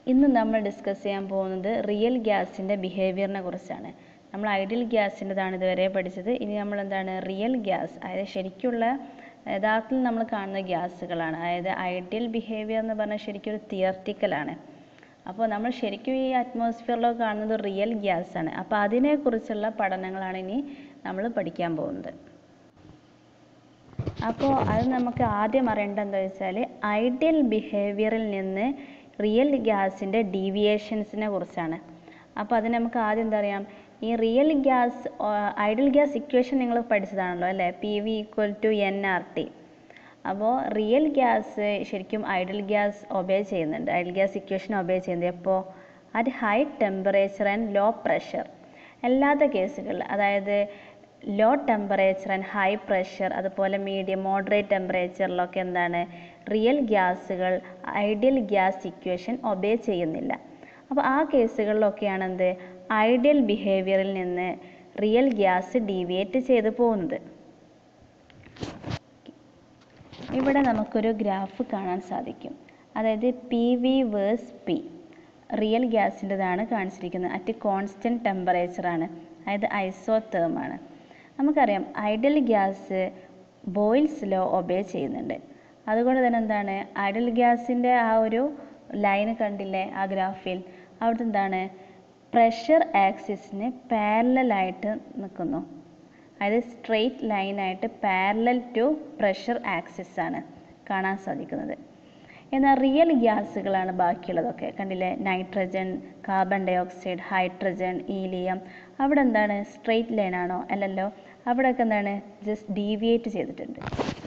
ഇന്ന് നമ്മൾ ഡിസ്കസ് ചെയ്യാൻ പോകുന്നത് റിയൽ ഗ്യാസിൻ്റെ ബിഹേവിയറിനെ കുറിച്ചാണ് നമ്മൾ ഐഡിയൽ ഗ്യാസിൻ്റെതാണ് ഇതുവരെ പഠിച്ചത് ഇനി നമ്മൾ എന്താണ് റിയൽ ഗ്യാസ് അതായത് ശരിക്കുള്ള യഥാർത്ഥത്തിൽ നമ്മൾ കാണുന്ന ഗ്യാസുകളാണ് അതായത് ഐഡിയൽ ബിഹേവിയർ എന്ന് പറഞ്ഞാൽ ശരിക്കും ഒരു തിയർട്ടിക്കലാണ് അപ്പോൾ നമ്മൾ ശരിക്കും ഈ അറ്റ്മോസ്ഫിയറിലൊക്കെ കാണുന്നത് റിയൽ ഗ്യാസ് ആണ് അപ്പോൾ അതിനെക്കുറിച്ചുള്ള പഠനങ്ങളാണ് ഇനി നമ്മൾ പഠിക്കാൻ പോകുന്നത് അപ്പോൾ അത് നമുക്ക് ആദ്യം അറിയേണ്ടത് എന്താ വെച്ചാൽ ഐഡിയൽ ബിഹേവിയറിൽ നിന്ന് റിയൽ ഗ്യാസിൻ്റെ ഡീവിയേഷൻസിനെ കുറിച്ചാണ് അപ്പോൾ അതിന് നമുക്ക് ആദ്യം എന്താ അറിയാം ഈ real gas ideal gas equation നിങ്ങൾ പഠിച്ചതാണല്ലോ അല്ലേ P V equal to N R T അപ്പോൾ റിയൽ ഗ്യാസ് ശരിക്കും ഐഡിയൽ ഗ്യാസ് ഒബേ ചെയ്യുന്നുണ്ട് ഐഡിയൽ ഗ്യാസ് ഇക്വേഷൻ ഒബേ ചെയ്യുന്നത് എപ്പോൾ at high temperature and low pressure അല്ലാത്ത കേസുകളിൽ അതായത് low temperature and high pressure അതുപോലെ മീഡിയം മോഡറേറ്റ് ടെമ്പറേച്ചറിലൊക്കെ എന്താണ് റിയൽ ഗ്യാസുകൾ ഐഡിയൽ ഗ്യാസ് ഇക്വേഷൻ ഒബേ ചെയ്യുന്നില്ല അപ്പോൾ ആ കേസുകളിലൊക്കെയാണ് എന്ത് ഐഡിയൽ ബിഹേവിയറിൽ നിന്ന് റിയൽ ഗ്യാസ് ഡീവിയേറ്റ് ചെയ്തു പോകുന്നത് ഇവിടെ നമുക്കൊരു ഗ്രാഫ് കാണാൻ സാധിക്കും അതായത് P V versus P real ഗ്യാസിൻ്റെതാണ് കാണിച്ചിരിക്കുന്നത് അറ്റ് കോൺസ്റ്റൻറ്റ് ടെമ്പറേച്ചറാണ് അതായത് ഐസോതേം ആണ് നമുക്കറിയാം ideal gas Boyle's law obey ചെയ്യുന്നുണ്ട് അതുകൊണ്ട് തന്നെ എന്താണ് ഐഡിയൽ ഗ്യാസിൻ്റെ ആ ഒരു ലൈൻ കണ്ടില്ലേ ആ ഗ്രാഫിൽ അവിടുത്തെ എന്താണ് പ്രഷർ ആക്സിസിന് പാരലായിട്ട് നിൽക്കുന്നു അതായത് സ്ട്രെയിറ്റ് ലൈനായിട്ട് പാരലൽ ടു പ്രഷർ ആക്സിസ് ആണ് കാണാൻ സാധിക്കുന്നത് എന്നാൽ റിയൽ ഗ്യാസുകളാണ് ബാക്കിയുള്ളതൊക്കെ കണ്ടില്ലേ nitrogen carbon dioxide hydrogen helium അവിടെ എന്താണ് സ്ട്രെയിറ്റ് ലൈൻ ആണോ അല്ലല്ലോ അവിടെയൊക്കെ എന്താണ് ജസ്റ്റ് ഡീവിയേറ്റ് ചെയ്തിട്ടുണ്ട്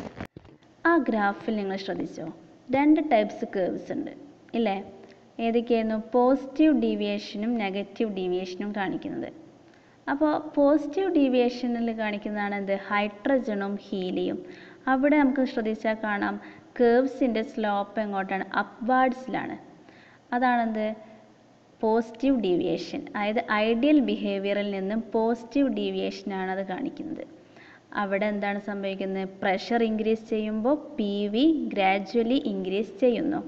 ആ ഗ്രാഫിൽ നിങ്ങൾ ശ്രദ്ധിച്ചോ രണ്ട് ടൈപ്സ് കേർവ്സ് ഉണ്ട് ഇല്ലേ ഏതൊക്കെയായിരുന്നു പോസിറ്റീവ് ഡീവിയേഷനും നെഗറ്റീവ് ഡീവിയേഷനും കാണിക്കുന്നത് അപ്പോൾ പോസിറ്റീവ് ഡീവിയേഷനിൽ കാണിക്കുന്നതാണ് എന്ത് ഹൈഡ്രജനും ഹീലിയും അവിടെ നമുക്ക് ശ്രദ്ധിച്ചാൽ കാണാം കേർവ്സിൻ്റെ സ്ലോപ്പ് എങ്ങോട്ടാണ് അപ്വാർഡ്സിലാണ് അതാണെന്ത് പോസിറ്റീവ് ഡീവിയേഷൻ അതായത് ഐഡിയൽ ബിഹേവിയറിൽ നിന്നും പോസിറ്റീവ് ഡീവിയേഷനാണ് അത് കാണിക്കുന്നത് അവിടെ എന്താണ് സംഭവിക്കുന്നത് പ്രഷർ ഇൻക്രീസ് ചെയ്യുമ്പോൾ പി വി ഗ്രാജ്വലി ഇൻക്രീസ് ചെയ്യുന്നു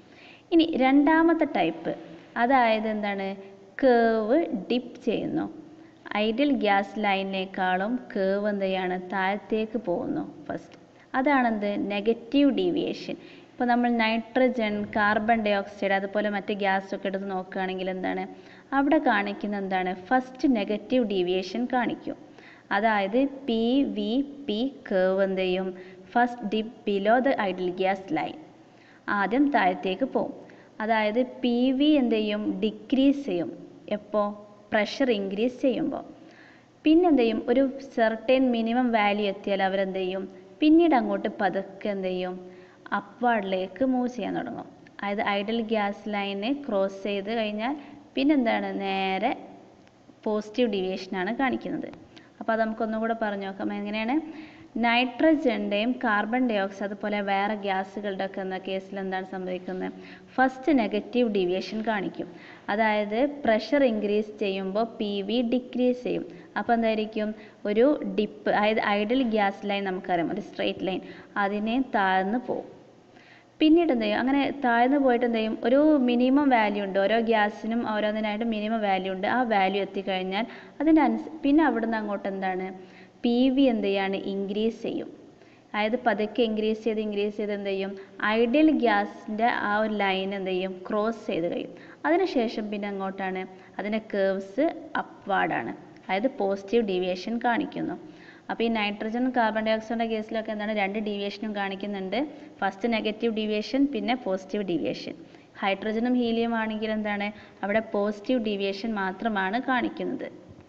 ഇനി രണ്ടാമത്തെ ടൈപ്പ് അതായത് എന്താണ് കേവ് ഡിപ്പ് ചെയ്യുന്നു ഐഡിയൽ ഗ്യാസ് ലൈനിനേക്കാളും കേവ് എന്ത് ചെയ്യാണ് താഴത്തേക്ക് പോകുന്നു ഫസ്റ്റ് അതാണെന്ത് നെഗറ്റീവ് ഡീവിയേഷൻ ഇപ്പോൾ നമ്മൾ നൈട്രജൻ കാർബൺ ഡൈ ഓക്സൈഡ് അതുപോലെ മറ്റ് ഗ്യാസ് ഒക്കെ എടുത്ത് നോക്കുകയാണെങ്കിൽ എന്താണ് അവിടെ കാണിക്കുന്ന എന്താണ് ഫസ്റ്റ് നെഗറ്റീവ് ഡീവിയേഷൻ കാണിക്കും അതായത് പി വി പി കേവ് എന്ത് ചെയ്യും first dip below the ideal gas line ആദ്യം താഴത്തേക്ക് പോകും അതായത് പി വി എന്ത് ചെയ്യും ഡിക്രീസ് ചെയ്യും എപ്പോൾ പ്രഷർ ഇൻക്രീസ് ചെയ്യുമ്പോൾ പിന്നെ എന്ത് ചെയ്യും ഒരു സെർട്ടൈൻ മിനിമം വാല്യൂ എത്തിയാൽ അവരെന്ത് ചെയ്യും പിന്നീട് അങ്ങോട്ട് പതുക്കെ എന്ത് ചെയ്യും അപ്വാർഡിലേക്ക് മൂവ് ചെയ്യാൻ തുടങ്ങും അതായത് ഐഡൽ ഗ്യാസ് ലൈനെ ക്രോസ് ചെയ്ത് കഴിഞ്ഞാൽ പിന്നെന്താണ് നേരെ പോസിറ്റീവ് ഡീവിയേഷനാണ് കാണിക്കുന്നത് അപ്പോൾ അത് നമുക്കൊന്നും കൂടെ പറഞ്ഞു നോക്കാം എങ്ങനെയാണ് നൈട്രജൻ്റെയും കാർബൺ ഡൈ ഓക്സൈഡ് അതുപോലെ വേറെ ഗ്യാസുകളുടെ ഒക്കെ എന്ന കേസിൽ എന്താണ് സംഭവിക്കുന്നത് ഫസ്റ്റ് നെഗറ്റീവ് ഡീവിയേഷൻ കാണിക്കും അതായത് പ്രഷർ ഇൻക്രീസ് ചെയ്യുമ്പോൾ പി വി ഡിക്രീസ് ചെയ്യും അപ്പോൾ എന്തായിരിക്കും ഒരു ഡിപ്പ് അതായത് ഐഡൽ ഗ്യാസ് ലൈൻ നമുക്കറിയാം ഒരു സ്ട്രെയിറ്റ് ലൈൻ അതിനെ താഴ്ന്നു പോകും പിന്നീട് എന്ത് ചെയ്യും അങ്ങനെ താഴ്ന്നു പോയിട്ട് എന്ത് ചെയ്യും ഒരു മിനിമം വാല്യൂ ഉണ്ട് ഓരോ ഗ്യാസിനും ഓരോന്നിനായിട്ട് മിനിമം വാല്യൂ ഉണ്ട് ആ വാല്യൂ എത്തിക്കഴിഞ്ഞാൽ അതിൻ്റെ അനുസ പിന്നെ അവിടുന്ന് അങ്ങോട്ട് എന്താണ് പി വി എന്ത് ചെയ്യാണ് ഇൻക്രീസ് ചെയ്യും അതായത് പതുക്കെ ഇൻക്രീസ് ചെയ്ത് ഇൻക്രീസ് ചെയ്ത് എന്ത് ചെയ്യും ഐഡിയൽ ഗ്യാസിൻ്റെ ആ ഒരു ലൈൻ എന്ത് ചെയ്യും ക്രോസ് ചെയ്ത് കഴിയും അതിനുശേഷം പിന്നെ അങ്ങോട്ടാണ് അതിൻ്റെ കേർവ്സ് അപ്വാർഡാണ് അതായത് പോസിറ്റീവ് ഡീവിയേഷൻ കാണിക്കുന്നു അപ്പോൾ ഈ നൈട്രജൻ കാർബൺ ഡൈ ഓക്സൈഡിൻ്റെ കേസിലൊക്കെ എന്താണ് രണ്ട് ഡീവിയേഷനും കാണിക്കുന്നുണ്ട് ഫസ്റ്റ് നെഗറ്റീവ് ഡീവിയേഷൻ പിന്നെ പോസിറ്റീവ് ഡീവിയേഷൻ ഹൈഡ്രജനും ഹീലിയം ആണെങ്കിൽ എന്താണ് അവിടെ പോസിറ്റീവ് ഡീവിയേഷൻ മാത്രമാണ് കാണിക്കുന്നത്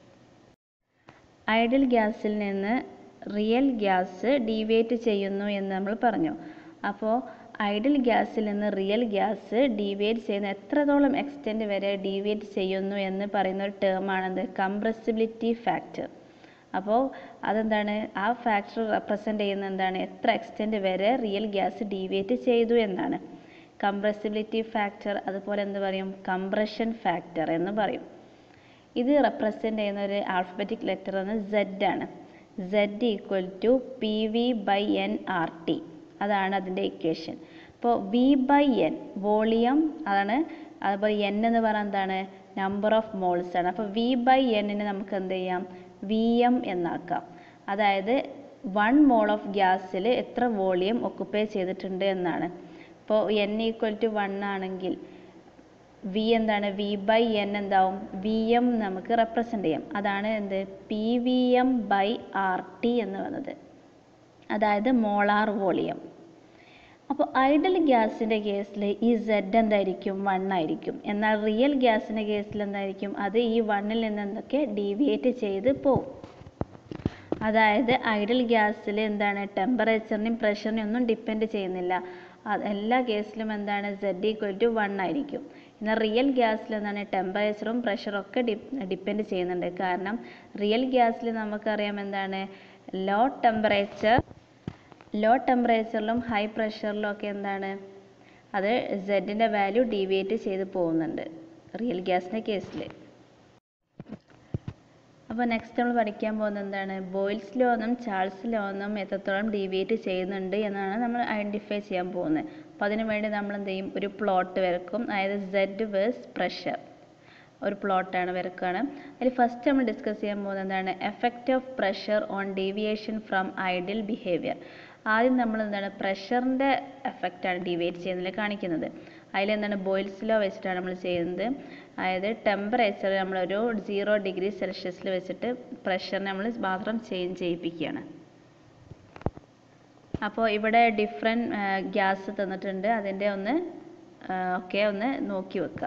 ഐഡിയൽ ഗ്യാസിൽ നിന്ന് റിയൽ ഗ്യാസ് ഡീവിയേറ്റ് ചെയ്യുന്നു എന്ന് നമ്മൾ പറഞ്ഞു അപ്പോൾ ഐഡിയൽ ഗ്യാസിൽ നിന്ന് റിയൽ ഗ്യാസ് ഡീവിയേറ്റ് ചെയ്യുന്ന എത്രത്തോളം എക്സ്റ്റെൻറ്റ് വരെ ഡീവിയേറ്റ് ചെയ്യുന്നു എന്ന് പറയുന്ന ഒരു ടേമാണെന്ത് കംപ്രസിബിലിറ്റി ഫാക്ടർ അപ്പോൾ അതെന്താണ് ആ ഫാക്ടർ റെപ്രസെൻ്റ് ചെയ്യുന്ന എന്താണ് എത്ര എക്സ്റ്റെൻറ്റ് വരെ റിയൽ ഗ്യാസ് ഡീവിയേറ്റ് ചെയ്തു എന്നാണ് കംപ്രസിബിലിറ്റി ഫാക്ടർ അതുപോലെ എന്ത് പറയും കംപ്രഷൻ ഫാക്ടർ എന്ന് പറയും ഇത് റെപ്രസെൻ്റ് ചെയ്യുന്ന ഒരു ആൽഫബറ്റിക് ലെറ്റർ എന്ന് സെഡ് ആണ് Z equal to P V by N R T അതാണ് അതിൻ്റെ ഇക്വേഷൻ അപ്പോൾ വി ബൈ എൻ വോളിയം അതാണ് അതുപോലെ എൻ എന്ന് പറഞ്ഞാൽ എന്താണ് നമ്പർ ഓഫ് മോൾസ് ആണ് അപ്പോൾ വി ബൈ എന്നിനെ നമുക്ക് എന്ത് ചെയ്യാം വി എം എന്നാക്കാം അതായത് വൺ മോൾ ഓഫ് ഗ്യാസിൽ എത്ര വോളിയം ഒക്കുപ്പൈ ചെയ്തിട്ടുണ്ട് എന്നാണ് ഇപ്പോൾ എൻ ഈക്വൽ ടു വൺ ആണെങ്കിൽ വി എന്താണ് വി ബൈ എൻ എന്താവും വി എം നമുക്ക് റെപ്രസെൻ്റ് ചെയ്യാം അതാണ് എന്ത് P V M by R T എന്ന് പറയുന്നത് അതായത് മോളാർ വോളിയം അപ്പോൾ ഐഡൽ ഗ്യാസിൻ്റെ കേസിൽ ഈ സെഡ് എന്തായിരിക്കും വൺ ആയിരിക്കും എന്നാൽ റിയൽ ഗ്യാസിൻ്റെ കേസിൽ എന്തായിരിക്കും അത് ഈ വണ്ണിൽ നിന്ന് എന്തൊക്കെ ഡീവിയേറ്റ് ചെയ്ത് പോവും അതായത് ഐഡൽ ഗ്യാസിൽ എന്താണ് ടെമ്പറേച്ചറിനെയും പ്രഷറിനെയും ഒന്നും ഡിപ്പെൻഡ് ചെയ്യുന്നില്ല അത് എല്ലാ കേസിലും എന്താണ് സെഡ് ഈക്വൽ ടു വൺ ആയിരിക്കും എന്നാൽ റിയൽ ഗ്യാസിൽ എന്താണ് ടെമ്പറേച്ചറും പ്രഷറും ഒക്കെ ഡിപ്പെൻഡ് ചെയ്യുന്നുണ്ട് കാരണം റിയൽ ഗ്യാസിൽ നമുക്കറിയാം എന്താണ് ലോ ടെമ്പറേച്ചർ ലോ ടെമ്പറേച്ചറിലും ഹൈ പ്രഷറിലും ഒക്കെ എന്താണ് അത് സെഡിൻ്റെ വാല്യൂ ഡീവിയേറ്റ് ചെയ്ത് പോകുന്നുണ്ട് റിയൽ ഗ്യാസിൻ്റെ കേസിൽ അപ്പോൾ നെക്സ്റ്റ് നമ്മൾ പഠിക്കാൻ പോകുന്നത് എന്താണ് ബോയിൽസ് ലോ എന്നും ചാൾസ് ലോ എന്നും എത്രത്തോളം ഡീവിയേറ്റ് ചെയ്യുന്നുണ്ട് എന്നാണ് നമ്മൾ ഐഡൻറ്റിഫൈ ചെയ്യാൻ പോകുന്നത് അപ്പോൾ അതിന് വേണ്ടി നമ്മൾ എന്ത് ചെയ്യും ഒരു പ്ലോട്ട് വരക്കും അതായത് സെഡ് വേഴ്സ് പ്രഷർ ഒരു പ്ലോട്ടാണ് വരക്കുകയാണ് അതിൽ ഫസ്റ്റ് നമ്മൾ ഡിസ്കസ് ചെയ്യാൻ പോകുന്നത് എന്താണ് effect of pressure on deviation from ideal behaviour ആദ്യം നമ്മൾ എന്താണ് പ്രഷറിൻ്റെ എഫക്റ്റാണ് ഡീവിയേറ്റ് ചെയ്യുന്നതിൽ കാണിക്കുന്നത് അതിലെന്താണ് ബോയിൽസ് ലോ വെച്ചിട്ടാണ് നമ്മൾ ചെയ്യുന്നത് അതായത് ടെമ്പറേച്ചർ നമ്മളൊരു സീറോ ഡിഗ്രി സെൽഷ്യസിൽ വെച്ചിട്ട് പ്രഷറിനെ നമ്മൾ മാത്രം ചേഞ്ച് ചെയ്യിപ്പിക്കുകയാണ് അപ്പോൾ ഇവിടെ ഡിഫറെൻറ്റ് ഗ്യാസ് തന്നിട്ടുണ്ട് അതിൻ്റെ ഒന്ന് ഒക്കെ ഒന്ന് നോക്കി വെക്കുക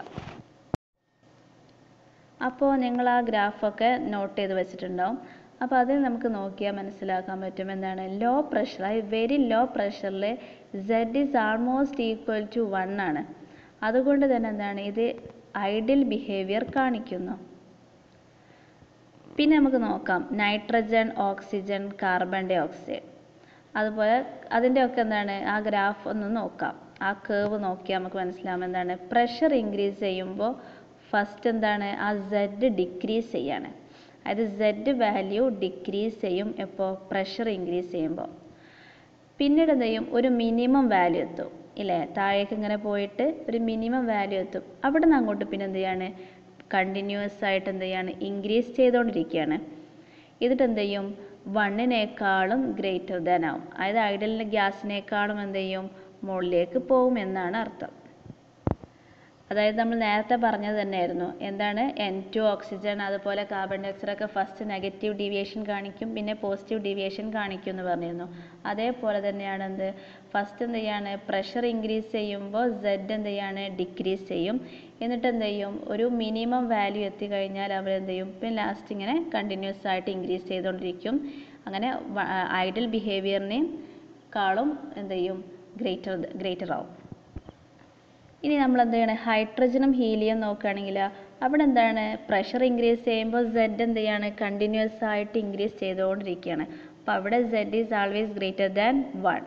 അപ്പോൾ നിങ്ങൾ ആ ഗ്രാഫൊക്കെ നോട്ട് ചെയ്ത് വെച്ചിട്ടുണ്ടാവും അപ്പോൾ അതിൽ നമുക്ക് നോക്കിയാൽ മനസ്സിലാക്കാൻ പറ്റും എന്താണ് ലോ പ്രഷർ അതായത് വെരി ലോ പ്രഷറിൽ Z is almost equal to one ആണ് അതുകൊണ്ട് തന്നെ എന്താണ് ഇത് ഐഡിയൽ ബിഹേവിയർ കാണിക്കുന്നു പിന്നെ നമുക്ക് നോക്കാം nitrogen oxygen carbon dioxide അതുപോലെ അതിൻ്റെ ഒക്കെ എന്താണ് ആ ഗ്രാഫ് ഒന്ന് നോക്കാം ആ കേവ് നോക്കിയാൽ നമുക്ക് മനസ്സിലാവും എന്താണ് പ്രഷർ ഇൻക്രീസ് ചെയ്യുമ്പോൾ ഫസ്റ്റ് എന്താണ് ആ സെഡ് ഡിക്രീസ് ചെയ്യാണ് അതായത് സെഡ് വാല്യൂ ഡിക്രീസ് ചെയ്യും എപ്പോൾ പ്രഷർ ഇൻക്രീസ് ചെയ്യുമ്പോൾ പിന്നീട് എന്ത് ചെയ്യും ഒരു മിനിമം വാല്യൂ എത്തും ഇല്ലേ താഴേക്ക് ഇങ്ങനെ പോയിട്ട് ഒരു മിനിമം വാല്യൂ എത്തും അവിടെ നിന്ന് അങ്ങോട്ട് പിന്നെ എന്ത് ചെയ്യാണ് കണ്ടിന്യൂസ് ആയിട്ട് എന്ത് ചെയ്യാണ് ഇൻക്രീസ് ചെയ്തുകൊണ്ടിരിക്കുകയാണ് എന്നിട്ട് എന്ത് ചെയ്യും വണ്ണിനേക്കാളും ഗ്രേറ്റർ ദാൻ ആവും അതായത് ഐഡൽ ഗ്യാസിനേക്കാളും എന്ത് ചെയ്യും മുകളിലേക്ക് പോകും എന്നാണ് അർത്ഥം അതായത് നമ്മൾ നേരത്തെ പറഞ്ഞത് തന്നെയായിരുന്നു എന്താണ് എൻ ടു ഓക്സിജൻ അതുപോലെ കാർബൺ ഡൈ ഓക്സൈഡ് ഒക്കെ ഫസ്റ്റ് നെഗറ്റീവ് ഡീവിയേഷൻ കാണിക്കും പിന്നെ പോസിറ്റീവ് ഡീവിയേഷൻ കാണിക്കും എന്ന് പറഞ്ഞിരുന്നു അതേപോലെ തന്നെയാണ് എന്ത് ഫസ്റ്റ് എന്ത് ചെയ്യാണ് പ്രഷർ ഇൻക്രീസ് ചെയ്യുമ്പോൾ സെഡ് എന്ത് ചെയ്യാണ് ഡിക്രീസ് ചെയ്യും എന്നിട്ട് എന്ത് ചെയ്യും ഒരു മിനിമം വാല്യൂ എത്തിക്കഴിഞ്ഞാൽ അവർ എന്ത് ചെയ്യും പിന്നെ ലാസ്റ്റ് ഇങ്ങനെ കണ്ടിന്യൂസ് ആയിട്ട് ഇൻക്രീസ് ചെയ്തുകൊണ്ടിരിക്കും അങ്ങനെ ഐഡൽ ബിഹേവിയറിനെക്കാളും എന്ത് ചെയ്യും ഗ്രേറ്റർ ഗ്രേറ്റർ ആവും ഇനി നമ്മൾ എന്ത് ചെയ്യണം ഹൈഡ്രജനും ഹീലിയം നോക്കുകയാണെങ്കിൽ അവിടെ എന്താണ് പ്രഷർ ഇൻക്രീസ് ചെയ്യുമ്പോൾ സെഡ് എന്ത് ചെയ്യാണ് കണ്ടിന്യൂസ് ആയിട്ട് ഇൻക്രീസ് ചെയ്തുകൊണ്ടിരിക്കുകയാണ് അപ്പോൾ അവിടെ Z is always greater than one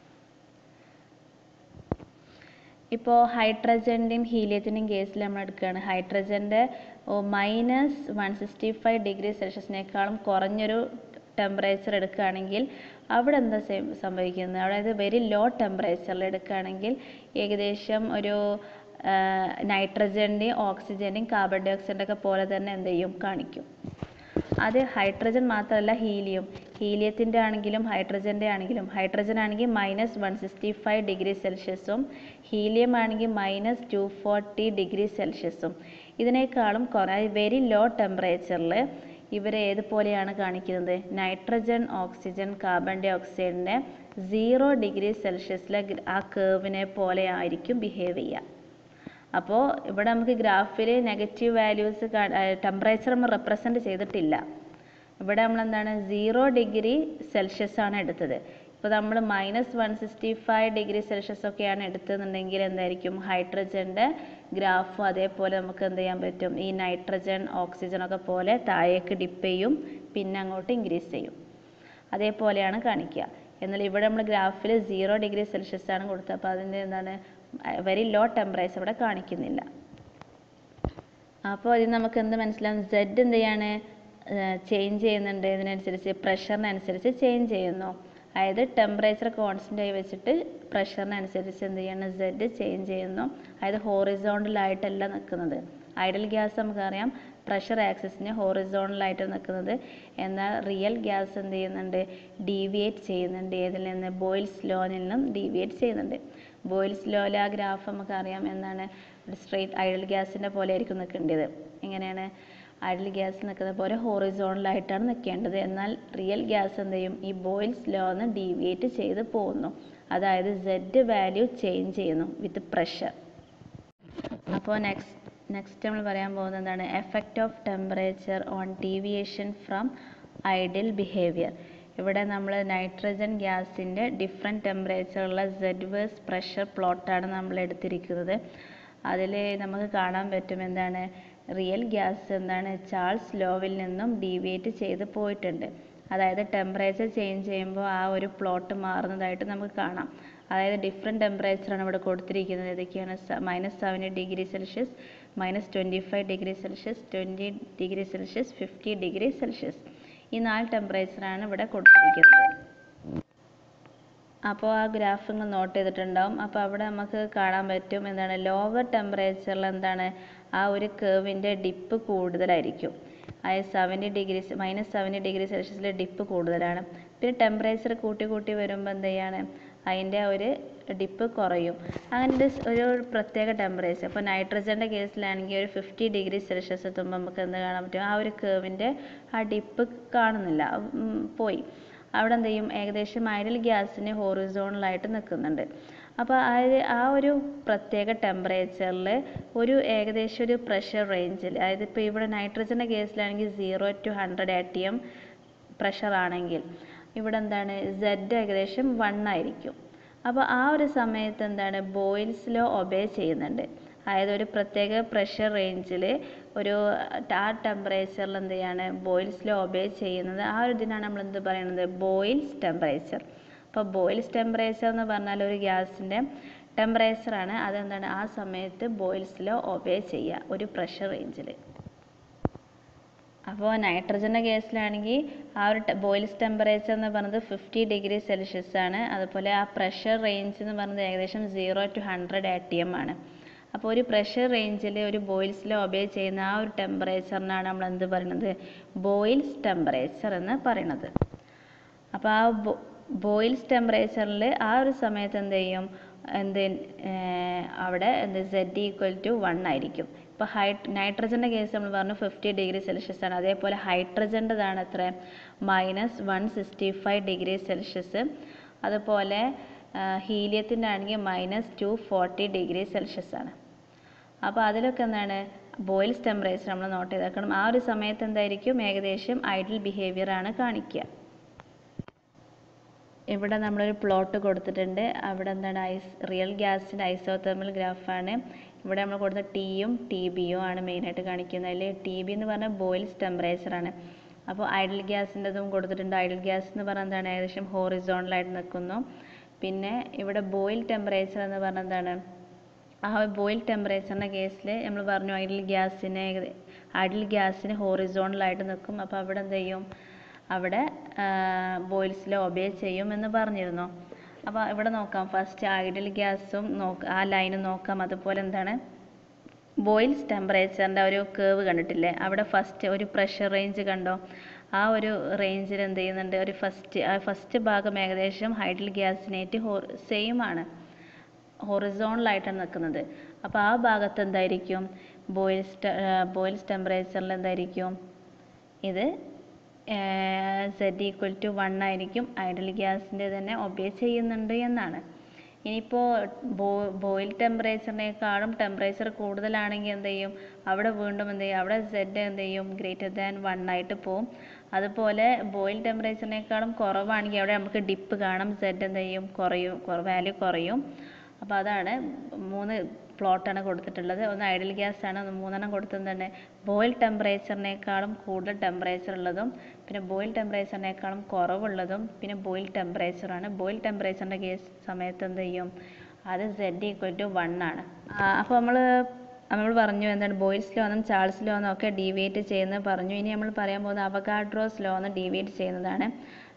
ഇപ്പോൾ ഹൈഡ്രജൻ്റെയും ഹീലിയത്തിൻ്റെയും കേസിൽ നമ്മൾ എടുക്കുകയാണ് ഹൈഡ്രജൻ്റെ minus one sixty five degree സെൽഷ്യസിനേക്കാളും കുറഞ്ഞൊരു ടെമ്പറേച്ചർ എടുക്കുകയാണെങ്കിൽ അവിടെ എന്താ സംഭവിക്കുന്നത് അതായത് വെരി ലോ ടെമ്പറേച്ചറിൽ എടുക്കുകയാണെങ്കിൽ ഏകദേശം ഒരു നൈട്രജൻ്റെയും ഓക്സിജൻ്റെയും കാർബൺ ഡൈ ഓക്സൈഡിൻ്റെ ഒക്കെ പോലെ തന്നെ എന്ത് ചെയ്യും കാണിക്കും അത് ഹൈഡ്രജൻ മാത്രമല്ല ഹീലിയം ഹീലിയത്തിൻ്റെ ആണെങ്കിലും ഹൈഡ്രജൻ്റെ ആണെങ്കിലും ഹൈഡ്രജൻ ആണെങ്കിൽ minus one sixty five degree സെൽഷ്യസും ഹീലിയം ആണെങ്കിൽ മൈനസ് ടു ഫോർട്ടി ഡിഗ്രി സെൽഷ്യസും ഇതിനേക്കാളും കുറേ വെരി ലോ ടെമ്പറേച്ചറിൽ ഇവരെ ഏതുപോലെയാണ് കാണിക്കുന്നത് നൈട്രജൻ ഓക്സിജൻ കാർബൺ ഡൈ ഓക്സൈഡിൻ്റെ സീറോ ഡിഗ്രി സെൽഷ്യസിലെ ആ കേവിനെ പോലെ ആയിരിക്കും ബിഹേവ് ചെയ്യുക അപ്പോൾ ഇവിടെ നമുക്ക് ഗ്രാഫിൽ നെഗറ്റീവ് വാല്യൂസ് ടെമ്പറേച്ചർ നമ്മൾ റെപ്രസെൻറ്റ് ചെയ്തിട്ടില്ല ഇവിടെ നമ്മൾ എന്താണ് സീറോ ഡിഗ്രി സെൽഷ്യസ് ആണ് എടുത്തത് ഇപ്പോൾ നമ്മൾ minus one sixty five degree Celsius ഒക്കെയാണ് എടുത്തതെന്നുണ്ടെങ്കിൽ എന്തായിരിക്കും ഹൈഡ്രജൻ്റെ ഗ്രാഫും അതേപോലെ നമുക്ക് എന്ത് ചെയ്യാൻ പറ്റും ഈ നൈട്രജൻ ഓക്സിജൻ ഒക്കെ പോലെ താഴേക്ക് ഡിപ്പ് ചെയ്യും പിന്നെ അങ്ങോട്ട് ഇൻക്രീസ് ചെയ്യും അതേപോലെയാണ് കാണിക്കുക എന്നാൽ ഇവിടെ നമ്മൾ ഗ്രാഫിൽ സീറോ ഡിഗ്രി സെൽഷ്യസ് ആണ് കൊടുത്തത് അപ്പോൾ അതിൻ്റെ എന്താണ് വെരി ലോ ടെമ്പറേച്ചർ ഇവിടെ കാണിക്കുന്നില്ല അപ്പോൾ ഇതിൽ നമുക്ക് എന്ത് മനസ്സിലാവും സെഡ് എന്ത് ചെയ്യാണ് ചേഞ്ച് ചെയ്യുന്നുണ്ട് ഇതിനനുസരിച്ച് പ്രഷറിനനുസരിച്ച് ചേഞ്ച് ചെയ്യുന്നു അതായത് ടെമ്പറേച്ചർ കോൺസ്റ്റൻ്റ് ആയി വെച്ചിട്ട് പ്രഷറിനനുസരിച്ച് എന്ത് ചെയ്യണം സെഡ് ചേഞ്ച് ചെയ്യുന്നു അതായത് ഹോറിസോണ്ടലായിട്ടല്ല നിൽക്കുന്നത് ഐഡൽ ഗ്യാസ് നമുക്കറിയാം പ്രഷർ ആക്സിസിന് ഹോറിസോണലായിട്ട് നിൽക്കുന്നത് എന്നാൽ റിയൽ ഗ്യാസ് എന്ത് ചെയ്യുന്നുണ്ട് ഡീവിയേറ്റ് ചെയ്യുന്നുണ്ട് ഏതിൽ നിന്ന് ബോയിൽസ് ലോയിൽ നിന്നും ഡീവിയേറ്റ് ചെയ്യുന്നുണ്ട് ബോയിൽസ് ലോയിൽ ആ ഗ്രാഫ് നമുക്കറിയാം എന്താണ് സ്ട്രെയിറ്റ് ഐഡൽ ഗ്യാസിൻ്റെ പോലെ ആയിരിക്കും നിൽക്കേണ്ടത് എങ്ങനെയാണ് ഐഡൽ ഗ്യാസ് നിൽക്കുന്നത് പോലെ ഹോറിസോണലായിട്ടാണ് നിൽക്കേണ്ടത് എന്നാൽ റിയൽ ഗ്യാസ് എന്ത് ചെയ്യും ഈ ബോയിൽസ് ലോ നിന്ന് ഡീവിയേറ്റ് ചെയ്ത് പോകുന്നു അതായത് സെഡ് വാല്യൂ ചേഞ്ച് ചെയ്യുന്നു വിത്ത് പ്രഷർ അപ്പോൾ നെക്സ്റ്റ് നെക്സ്റ്റ് നമ്മൾ പറയാൻ പോകുന്നത് എന്താണ് effect of temperature on deviation from ideal behaviour ഇവിടെ നമ്മൾ നൈട്രജൻ ഗ്യാസിൻ്റെ ഡിഫറെൻറ്റ് ടെമ്പറേച്ചറുള്ള സെഡ് വേഴ്സ് പ്രഷർ പ്ലോട്ടാണ് നമ്മൾ എടുത്തിരിക്കുന്നത് അതിൽ നമുക്ക് കാണാൻ പറ്റും എന്താണ് റിയൽ ഗ്യാസ് എന്താണ് ചാൾസ് ലോവിൽ നിന്നും ഡീവിയേറ്റ് ചെയ്ത് പോയിട്ടുണ്ട് അതായത് ടെമ്പറേച്ചർ ചേഞ്ച് ചെയ്യുമ്പോൾ ആ ഒരു പ്ലോട്ട് മാറുന്നതായിട്ട് നമുക്ക് കാണാം അതായത് ഡിഫറെൻറ്റ് ടെമ്പറേച്ചറാണ് ഇവിടെ കൊടുത്തിരിക്കുന്നത് ഏതൊക്കെയാണ് minus seventy degree Celsius minus twenty five degree Celsius twenty degree Celsius fifty degree Celsius ഈ നാല് ടെമ്പറേച്ചറാണ് ഇവിടെ കൊടുത്തിരിക്കുന്നത് അപ്പോൾ ആ ഗ്രാഫ് നിങ്ങൾ നോട്ട് ചെയ്തിട്ടുണ്ടാവും അപ്പോൾ അവിടെ നമുക്ക് കാണാൻ പറ്റും എന്താണ് ലോവർ ടെമ്പറേച്ചറിൽ എന്താണ് ആ ഒരു കേവിൻ്റെ ഡിപ്പ് കൂടുതലായിരിക്കും അതായത് seventy degree minus seventy degree സെൽഷ്യസിൽ ഡിപ്പ് കൂടുതലാണ് പിന്നെ ടെമ്പറേച്ചർ കൂട്ടി കൂട്ടി വരുമ്പോൾ എന്ത് ചെയ്യാണ് അതിൻ്റെ ഒരു ഡിപ്പ് കുറയും അങ്ങനെ ഒരു സ് ഒരു പ്രത്യേക ടെമ്പറേച്ചർ ഇപ്പോൾ നൈട്രജൻ്റെ കേസിലാണെങ്കിൽ ഒരു ഫിഫ്റ്റി ഡിഗ്രി സെൽഷ്യസ് എത്തുമ്പോൾ നമുക്ക് എന്ത് കാണാൻ പറ്റും ആ ഒരു കേവിൻ്റെ ആ ഡിപ്പ് കാണുന്നില്ല ഉം, പോയി അവിടെ എന്ത് ചെയ്യും ഏകദേശം ഐഡിയൽ ഗ്യാസിന് ഹോറിസോണലായിട്ട് നിൽക്കുന്നുണ്ട് അപ്പോൾ ആ ഒരു- ആ ഒരു പ്രത്യേക ടെമ്പറേച്ചറിൽ ഒരു ഏകദേശം ഒരു പ്രഷർ റേഞ്ചിൽ അതായത് ഇപ്പോൾ ഇവിടെ നൈട്രജൻ്റെ കേസിലാണെങ്കിൽ zero to hundred A T M pressure ആണെങ്കിൽ ഇവിടെ എന്താണ് സെഡ് ഏകദേശം വൺ ആയിരിക്കും അപ്പോൾ ആ ഒരു സമയത്ത് എന്താണ് ബോയിൽസ് ലോ ഒബേ ചെയ്യുന്നുണ്ട് അതായത് ഒരു പ്രത്യേക പ്രഷർ റേഞ്ചിൽ ഒരു ആ ടെമ്പറേച്ചറിൽ എന്ത് ചെയ്യാണ് ബോയിൽസ് ലോ ഒബേ ചെയ്യുന്നത് ആ ഒരു ഇതിനാണ് നമ്മൾ എന്ത് പറയുന്നത് ബോയിൽസ് ടെമ്പറേച്ചർ അപ്പോൾ ബോയിൽസ് ടെമ്പറേച്ചർ എന്ന് പറഞ്ഞാൽ ഒരു ഗ്യാസിൻ്റെ ടെമ്പറേച്ചറാണ് അതെന്താണ് ആ സമയത്ത് ബോയിൽസ് ലോ ഒബേ ചെയ്യുക ഒരു പ്രഷർ റേഞ്ചിൽ അപ്പോൾ നൈട്രജൻ്റെ കേസിലാണെങ്കിൽ ആ ഒരു ബോയിൽസ് ടെമ്പറേച്ചർ എന്ന് പറയുന്നത് ഫിഫ്റ്റി ഡിഗ്രി സെൽഷ്യസ് ആണ് അതുപോലെ ആ പ്രഷർ റേഞ്ച് എന്ന് പറയുന്നത് ഏകദേശം zero to hundred A T M ആണ് അപ്പോൾ ഒരു പ്രഷർ റേഞ്ചിൽ ഒരു ബോയിൽസിൽ ഒബേ ചെയ്യുന്ന ആ ഒരു ടെമ്പറേച്ചറിനാണ് നമ്മൾ എന്ത് പറയുന്നത് ബോയിൽസ് ടെമ്പറേച്ചർ എന്ന് പറയുന്നത് അപ്പോൾ ആ ബോയിൽസ് ടെമ്പറേച്ചറിൽ ആ ഒരു സമയത്ത് എന്ത് ചെയ്യും എന്ത് ഏർ അവിടെ എന്ത് സെഡ് ഈക്വൽ ടു വൺ ആയിരിക്കും ഇപ്പോൾ ഹൈ നൈട്രജൻ്റെ കേസ് നമ്മൾ പറഞ്ഞു ഫിഫ്റ്റി ഡിഗ്രി സെൽഷ്യസ് ആണ് അതേപോലെ ഹൈഡ്രജൻ്റെതാണ് എത്ര minus one sixty five degree Celsius അതുപോലെ ഹീലിയത്തിൻ്റെ ആണെങ്കിൽ minus two forty degree Celsius ആണ് അപ്പോൾ അതിലൊക്കെ എന്താണ് ബോയിൽസ് ടെമ്പറേച്ചർ നമ്മൾ നോട്ട് ചെയ്തേക്കണം ആ ഒരു സമയത്ത് എന്തായിരിക്കും ഏകദേശം ഐഡിയൽ ബിഹേവിയർ ആണ് കാണിക്കുക ഇവിടെ നമ്മളൊരു പ്ലോട്ട് കൊടുത്തിട്ടുണ്ട് അവിടെ എന്താണ് ഐസ് റിയൽ ഗ്യാസിൻ്റെ ഐസോതെർമൽ ഗ്രാഫാണ് ഇവിടെ നമ്മൾ കൊടുത്ത ടിയും ടി ബിയും ആണ് മെയിനായിട്ട് കാണിക്കുന്നത് അതിൽ ടി ബി എന്ന് പറഞ്ഞാൽ ബോയിൽസ് ടെമ്പറേച്ചർ ആണ് അപ്പോൾ ഐഡിൽ ഗ്യാസിൻ്റെതും കൊടുത്തിട്ടുണ്ട് ഐഡിൽ ഗ്യാസ് എന്ന് പറഞ്ഞാൽ എന്താണ് ഏകദേശം ഹോറിസോണലായിട്ട് നിൽക്കുന്നു പിന്നെ ഇവിടെ ബോയിൽ ടെമ്പറേച്ചർ എന്ന് പറഞ്ഞാൽ എന്താണ് ആ ബോയിൽ ടെമ്പറേച്ചറിൻ്റെ കേസിൽ നമ്മൾ പറഞ്ഞു ഐഡിൽ ഗ്യാസിന് ഐഡിൽ ഗ്യാസിന് ഹോറിസോണലായിട്ട് നിൽക്കും അപ്പോൾ അവിടെ എന്ത് ചെയ്യും അവിടെ ബോയിൽസിൽ ഒബേ ചെയ്യും എന്ന് പറഞ്ഞിരുന്നു അപ്പോൾ ഇവിടെ നോക്കാം ഫസ്റ്റ് ഐഡിൽ ഗ്യാസും നോക്ക ആ ലൈനും നോക്കാം അതുപോലെ എന്താണ് ബോയിൽസ് ടെമ്പറേച്ചറിൻ്റെ ഒരു കേവ് കണ്ടിട്ടില്ലേ അവിടെ ഫസ്റ്റ് ഒരു പ്രഷർ റേഞ്ച് കണ്ടോ ആ ഒരു റേഞ്ചിൽ എന്ത് ചെയ്യുന്നുണ്ട് ഒരു ഫസ്റ്റ് ആ ഫസ്റ്റ് ഭാഗം ഏകദേശം ഹൈഡൽ ഗ്യാസിനായിട്ട് ഹോ സെയിം ആണ് ഹൊറിസോണലായിട്ടാണ് നിൽക്കുന്നത് അപ്പോൾ ആ ഭാഗത്ത് എന്തായിരിക്കും ബോയിൽസ് ബോയിൽസ് ടെമ്പറേച്ചറിൽ എന്തായിരിക്കും ഇത് സെഡ് ഈക്വൽ ടു വൺ ആയിരിക്കും ഐഡൽ ഗ്യാസിൻ്റെ തന്നെ ഒബേ ചെയ്യുന്നുണ്ട് എന്നാണ് ഇനിയിപ്പോൾ ബോ ബോയിൽ ടെമ്പറേച്ചറിനേക്കാളും ടെമ്പറേച്ചർ കൂടുതലാണെങ്കിൽ എന്ത് ചെയ്യും അവിടെ വീണ്ടും എന്ത് ചെയ്യും അവിടെ സെഡ് എന്ത് ചെയ്യും ഗ്രേറ്റർ ദാൻ വൺ ആയിട്ട് പോവും അതുപോലെ ബോയിൽ ടെമ്പറേച്ചറിനേക്കാളും കുറവാണെങ്കിൽ അവിടെ നമുക്ക് ഡിപ്പ് കാണാം സെഡ് എന്ത് ചെയ്യും കുറയും വാല്യൂ കുറയും അപ്പോൾ അതാണ് മൂന്ന് പ്ലോട്ടാണ് കൊടുത്തിട്ടുള്ളത് ഒന്ന് ഐഡിൽ ഗ്യാസ് ആണ് ഒന്ന് മൂന്നെണ്ണം കൊടുത്തത് തന്നെ ബോയിൽ ടെമ്പറേച്ചറിനേക്കാളും കൂടുതൽ ടെമ്പറേച്ചർ ഉള്ളതും പിന്നെ ബോയിൽ ടെമ്പറേച്ചറിനേക്കാളും കുറവുള്ളതും പിന്നെ ബോയിൽ ടെമ്പറേച്ചറാണ് ബോയിൽ ടെമ്പറേച്ചറിൻ്റെ കേസ് സമയത്ത് എന്ത് ചെയ്യും അത് സെഡ് ഈക്വൽ ടു വൺ ആണ് അപ്പോൾ നമ്മൾ നമ്മൾ പറഞ്ഞു എന്താണ് ബോയിൽസ് ലോ എന്നും ചാൾസ് ലോ എന്നും ഒക്കെ ഡീവിയേറ്റ് ചെയ്യുന്നത് പറഞ്ഞു ഇനി നമ്മൾ പറയാൻ പോകുന്നത് അവഗാഡ്രോസ് ലോ എന്ന് ഡീവിയേറ്റ് ചെയ്യുന്നതാണ്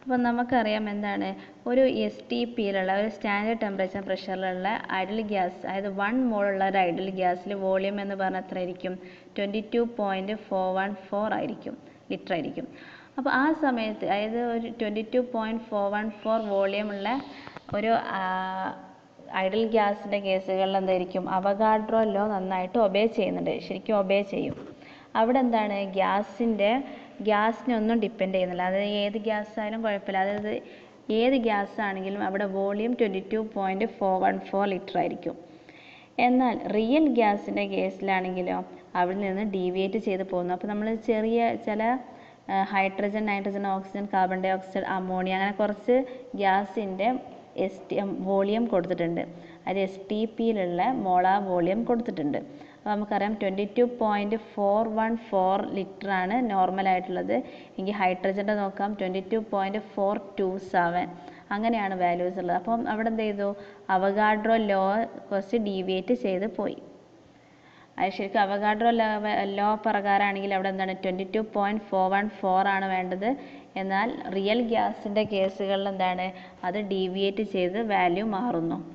അപ്പോൾ നമുക്കറിയാം എന്താണ് ഒരു എസ് ടി പിയിലുള്ള ഒരു സ്റ്റാൻഡേർഡ് ടെമ്പറേച്ചർ പ്രഷറിലുള്ള ഐഡിൽ ഗ്യാസ് അതായത് വൺ മോളുള്ള ഒരു ഐഡിൽ ഗ്യാസിൽ വോളിയം എന്ന് പറഞ്ഞാൽ എത്ര ആയിരിക്കും twenty two point four one four ആയിരിക്കും ലിറ്റർ ആയിരിക്കും അപ്പോൾ ആ സമയത്ത് അതായത് ഒരു twenty two point four one four volume ഉള്ള ഒരു ഐഡിൽ ഗ്യാസിൻ്റെ കേസുകളിൽ എന്തായിരിക്കും അവഗാഡ്രോ ലോ നന്നായിട്ട് ഒബേ ചെയ്യുന്നുണ്ട് ശരിക്കും ഒബേ ചെയ്യും അവിടെ എന്താണ് ഗ്യാസിൻ്റെ ഗ്യാസിനെ ഒന്നും ഡിപ്പെൻഡ് ചെയ്യുന്നില്ല അതായത് ഏത് ഗ്യാസ് ആയാലും കുഴപ്പമില്ല അതായത് ഏത് ഗ്യാസ് ആണെങ്കിലും അവിടെ volume twenty two point four one four litre ആയിരിക്കും എന്നാൽ റിയൽ ഗ്യാസിൻ്റെ കേസിലാണെങ്കിലോ അവിടെ നിന്ന് ഡീവിയേറ്റ് ചെയ്ത് പോകുന്നു അപ്പോൾ നമ്മൾ ചെറിയ ചില hydrogen nitrogen oxygen carbon dioxide ammonia അങ്ങനെ കുറച്ച് ഗ്യാസിൻ്റെ എസ് ടി വോളിയം കൊടുത്തിട്ടുണ്ട് അത് എസ് ടി പിയിലുള്ള മോളാർ വോളിയം കൊടുത്തിട്ടുണ്ട് അപ്പോൾ നമുക്കറിയാം twenty two point four one four ലിറ്ററാണ് നോർമൽ ആയിട്ടുള്ളത് എങ്കിൽ ഹൈഡ്രജൻ്റെ നോക്കാം twenty two point four two seven അങ്ങനെയാണ് വാല്യൂസ് ഉള്ളത് അപ്പം അവിടെ എന്ത് ചെയ്തു അവഗാഡ്രോ ലോ കുറച്ച് ഡീവിയേറ്റ് ചെയ്ത് പോയി അത് ശരിക്കും അവഗാഡ്രോ ലോ പ്രകാരമാണെങ്കിൽ അവിടെ എന്താണ് twenty two point four one four ആണ് വേണ്ടത് എന്നാൽ റിയൽ ഗ്യാസിൻ്റെ കേസുകളിൽ എന്താണ് അത് ഡീവിയേറ്റ് ചെയ്ത് വാല്യൂ മാറുന്നു